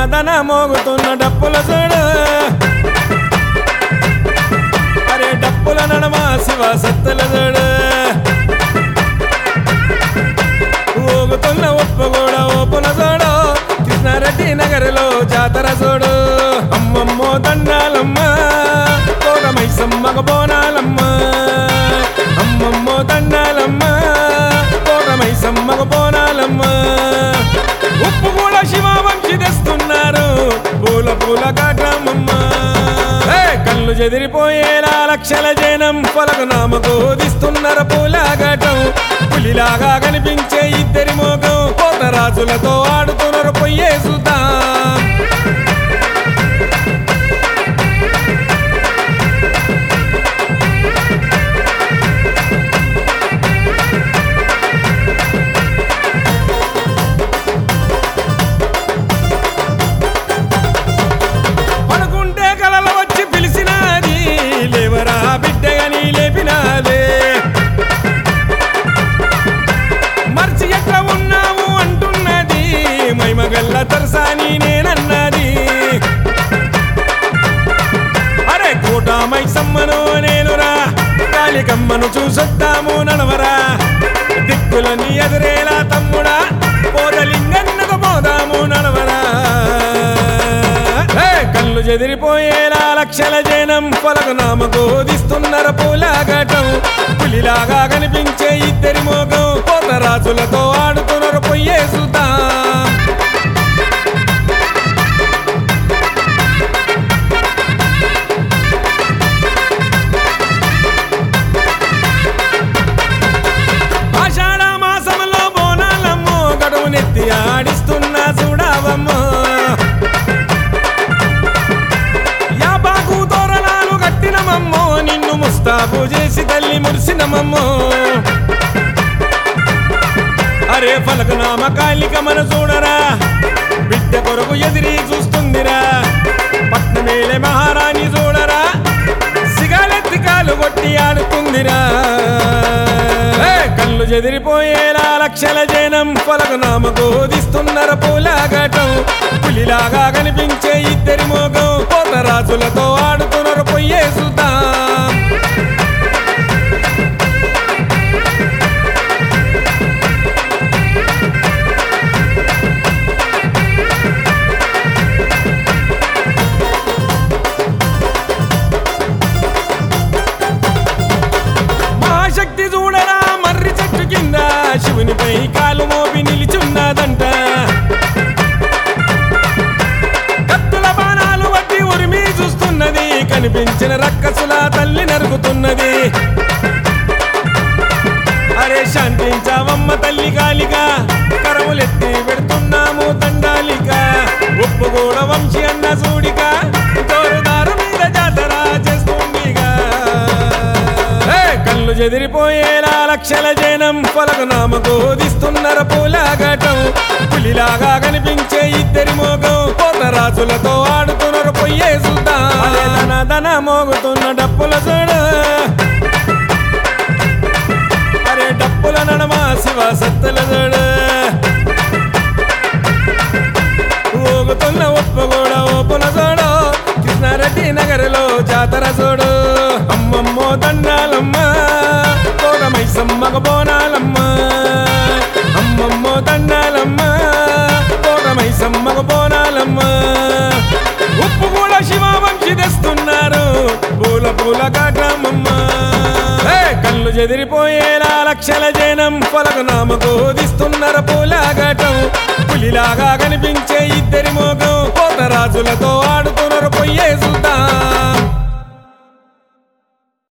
దన మోగుతున్న డప్పుల చూడు అరే డప్పుల నడమ శివ సత్తుల చూడు ఊగుతున్న ఉప్పు కూడా ఓపున చూడు కృష్ణారెడ్డి నగరులో జాతర చూడు అమ్మమ్మో దండాలమ్మ కోరమై సమ్మగ బోనాలమ్మ అమ్మమ్మో దండాలమ్మ కోరమై సమ్మగ బోనాలమ్మ ఉప్పు కూడా శివ వంశి తెస్తున్నారు పూల పూల కాటమమ్మ హే, కళ్ళు చెదిరిపోయేలా లక్షల జనం పొలకు నామకు దిస్తున్నారు పూలాగటం పులిలాగా కనిపించే ఇద్దరి మోగం కోతరాజులతో ఆడుతున్నారు పొయ్యే సుతాం పడుకుంటే కలలు వచ్చి పిలిచినది లేవరా బిడ్డగని లేపినాదే మర్చి ఎట్లా ఉన్నావు అంటున్నది మైమగల్ల తరసాని నేనన్నది అరే కోట మైసమ్మను నేనురా కాళికమ్మను చూసొద్దాము నడవరా దిక్కులని ఎదురేలా తమ్ముడా పోదలింగన్నకు పోదాము నడవరా హే, కళ్ళు చెదిరిపోయేలా లక్షల జనం పొలకు నామకు దిస్తున్నారు పూలాగటం పులిలాగా కనిపించే ఇద్దరి మోగం కోతరాజులతో ఆడుతున్నారు పొయ్యే సుతాం ఆషాఢ మాసంలో బోనాలమ్మో గడువు నెత్తి ఆడిస్తున్నా చూడవమ్మో యాపాకు తోరణాలు కట్టినమమ్మో నిన్ను ముస్తాబు చేసి తల్లి మురిసినమమ్మో అరే ఫలకనామ కాళిక మన చూడరా బిడ్డ కొరకు ఎదిరి చూస్తుందిరా పట్నమేలే మహారాణి చూడరా సిగాలెత్తి కాలు కొట్టి ఆడుతుందిరా హే, కళ్ళు చెదిరిపోయేలా లక్షల జనం పొలకు నామకు దిస్తున్నారు పూలాగటం పులిలాగా కనిపించే ఇద్దరి మోగం కోతరాజులతో ఆడుతున్నారు పొయ్యే సుతాం మహాశక్తి చూడరా మర్రి చెట్టు కింద శివునిపై కాలు మోపి నిలిచున్నదంట కత్తుల బాణాలు వట్టి ఉరిమి చూస్తున్నది కనిపించిన రక్కసుల తల్లి నరుగుతున్నది అరే శాంతించావమ్మ తల్లి కాలిగా కరములెత్తి పెడుతున్నాము దండాలిక ఉప్పు కూడా వంశీ అన్న సూడిక తోరుదారు మీద జాతర చేస్తుందిగా హే, కళ్ళు చెదిరిపోయేలా లక్షల జనం పొలకు నామకు దిస్తున్నారు పూలాగటం పులిలాగా కనిపించే ఇద్దరి మోగం కోతరాజులతో ఆడుతున్నారు పొయ్యే సుద్దాం దన దన మోగుతున్న డప్పుల చూడు అరే డప్పుల నడమ శివ సత్తుల చూడు ఊగుతున్న ఉప్పు కూడా ఓపున చూడు కృష్ణారెడ్డి నగరులో జాతర చూడు అమ్మమ్మో దండాలమ్మ కోరమై సమ్మగ బోనాలమ్మ అమ్మమ్మో దండాలమ్మ కోరమై సమ్మగ బోనాలమ్మ ఉప్పు కూడా శివ వంశి తెస్తున్నారు పూల పూల కాటమమ్మ హే, కళ్ళు చెదిరిపోయేలా లక్షల జనం పొలకు నామకు దిస్తున్నారు పూలాగటం పులిలాగా కనిపించే ఇద్దరి మోగం కోతరాజులతో ఆడుతున్నారు పొయ్యే సుతాం